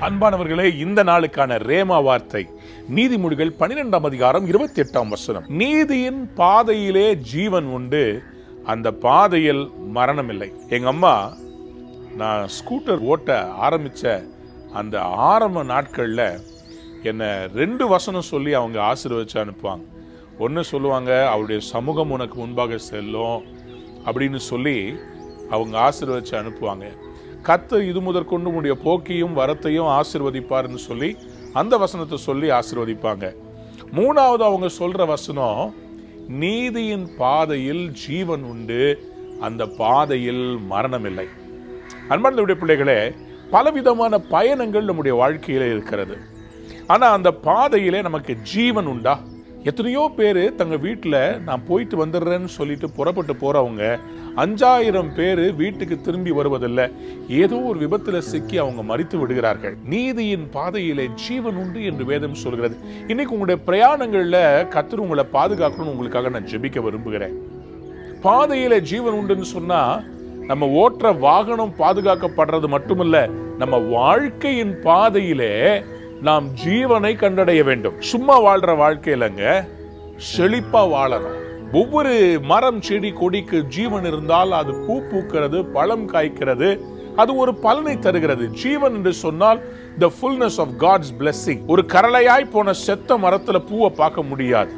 அன்பானவர்களே இந்த நாளுக்கான ரேமா வார்த்தை நீதிமொழிகள் பன்னிரெண்டாம் அதிகாரம் இருபத்தி எட்டாம் வசனம் நீதியின் பாதையிலே ஜீவன் உண்டு அந்த பாதையில் மரணம் இல்லை எங்க அம்மா நான் ஸ்கூட்டர் ஓட்ட ஆரம்பிச்ச அந்த ஆரம்ப நாட்கள்ல என்னை ரெண்டு வசனம் சொல்லி அவங்க ஆசீர்வதிச்சு அனுப்புவாங்க ஒன்று சொல்லுவாங்க அவருடைய சமூகம் உனக்கு முன்பாக செல்லும் அப்படின்னு சொல்லி அவங்க ஆசீர்வதிச்சு அனுப்புவாங்க கத்து இது முதற்கொண்டு உடைய போக்கையும் வரத்தையும் ஆசீர்வதிப்பார்னு சொல்லி அந்த வசனத்தை சொல்லி ஆசீர்வதிப்பாங்க மூணாவது அவங்க சொல்ற வசனம் நீதியின் பாதையில் ஜீவன் உண்டு அந்த பாதையில் மரணம் இல்லை அன்பார்ந்தவுடைய பிள்ளைகளே பலவிதமான பயணங்கள் நம்முடைய வாழ்க்கையில இருக்கிறது ஆனா அந்த பாதையிலே நமக்கு ஜீவன் உண்டா எத்தனையோ பேர் தங்க வீட்டில் நான் போயிட்டு வந்துடுறேன்னு சொல்லிட்டு புறப்பட்டு போறவங்க அஞ்சாயிரம் பேர் வீட்டுக்கு திரும்பி வருவதில்லை ஏதோ ஒரு விபத்துல சிக்கி அவங்க மறித்து விடுகிறார்கள் நீதியின் பாதையிலே ஜீவன் உண்டு என்று வேதம் சொல்கிறது இன்னைக்கு உங்களுடைய பிரயாணங்கள்ல கத்தர் உங்களை பாதுகாக்கணும்னு உங்களுக்காக நான் ஜெபிக்க விரும்புகிறேன் பாதையில ஜீவன் உண்டுன்னு சொன்னா நம்ம ஓட்டுற வாகனம் பாதுகாக்கப்படுறது மட்டுமல்ல நம்ம வாழ்க்கையின் பாதையிலே நாம் ஜீவனை கண்டடைய வேண்டும் சும்மா வாழ்ற வாழ்க்கையிலங்க செழிப்பா வாழணும் ஒவ்வொரு மரம் செடி கொடிக்கு ஜீவன் இருந்தால் அது பூ பூக்கிறது பழம் காய்க்கிறது அது ஒரு பலனை தருகிறது ஜீவன் என்று சொன்னால் the fullness of God's blessing ஒரு கரளையாய் போன செத்த மரத்துல பூவை பார்க்க முடியாது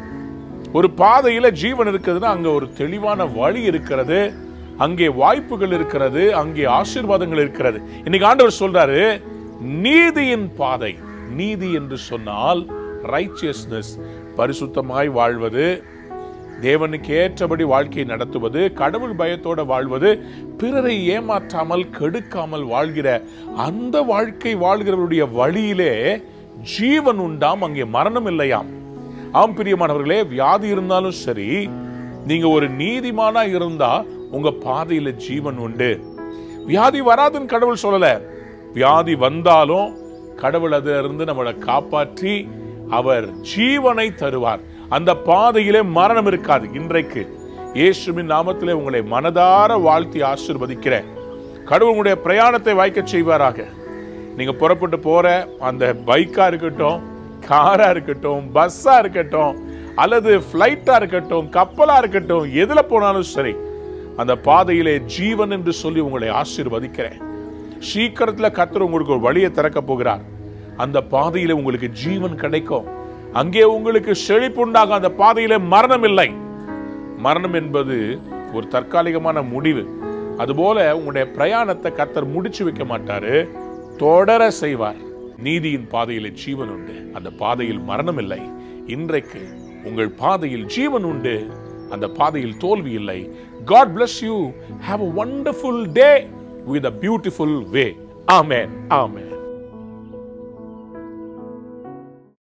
ஒரு பாதையில ஜீவன் இருக்குதுன்னா அங்க ஒரு தெளிவான வழி இருக்கிறது அங்கே வாய்ப்புகள் இருக்கிறது அங்கே ஆசீர்வாதங்கள் இருக்கிறது இன்னைக்கு ஆண்டவர் சொல்றாரு நீதியின் பாதை நீதி என்று சொன்னால் ரைச்சியஸ்னஸ் பரிசுத்தமாய் வாழ்வது தேவனுக்கு ஏற்றபடி வாழ்க்கை நடத்துவது கடவுள் பயத்தோட வாழ்வது பிறரை ஏமாற்றாமல் கெடுக்காமல் வாழ்கிற அந்த வாழ்க்கை வாழ்கிறவருடைய வழியிலே ஜீவன் உண்டாம் அங்கே மரணம் இல்லையாம் ஆம் பிரியமானவர்களே வியாதி இருந்தாலும் சரி நீங்க ஒரு நீதிமானா இருந்தா உங்க பாதையில ஜீவன் உண்டு வியாதி வராதுன்னு கடவுள் சொல்லல வியாதி வந்தாலும் கடவுள் அதுல இருந்து நம்மளை காப்பாற்றி அவர் ஜீவனை தருவார் அந்த பாதையிலே மரணம் இருக்காது இன்றைக்கு இயேசுவின் நாமத்திலே உங்களை மனதார வாழ்த்தி ஆசீர்வதிக்கிறேன் கடவுள் உங்களுடைய பிரயாணத்தை வாய்க்க செய்வாராக நீங்க புறப்பட்டு போற அந்த பைக்கா இருக்கட்டும் காரா இருக்கட்டும் பஸ்ஸா இருக்கட்டும் அல்லது ஃப்ளைட்டா இருக்கட்டும் கப்பலா இருக்கட்டும் எதுல போனாலும் சரி அந்த பாதையிலே ஜீவன் என்று சொல்லி உங்களை ஆசீர்வதிக்கிறேன் சீக்கிரத்துல கத்தர் உங்களுக்கு ஒரு வழியை திறக்க போகிறார் அந்த பாதையில உங்களுக்கு ஜீவன் கிடைக்கும் அங்கே உங்களுக்கு செழிப்புண்டாக அந்த பாதையிலே மரணம் இல்லை மரணம் என்பது ஒரு தற்காலிகமான முடிவு அதுபோல உங்களுடைய பிரயாணத்தை கத்தர் முடிச்சு வைக்க மாட்டாரு தொடர செய்வார் நீதியின் பாதையிலே ஜீவன் உண்டு அந்த பாதையில் மரணம் இல்லை இன்றைக்கு உங்கள் பாதையில் ஜீவன் உண்டு அந்த பாதையில் தோல்வி இல்லை God bless you have a wonderful day with a beautiful way amen amen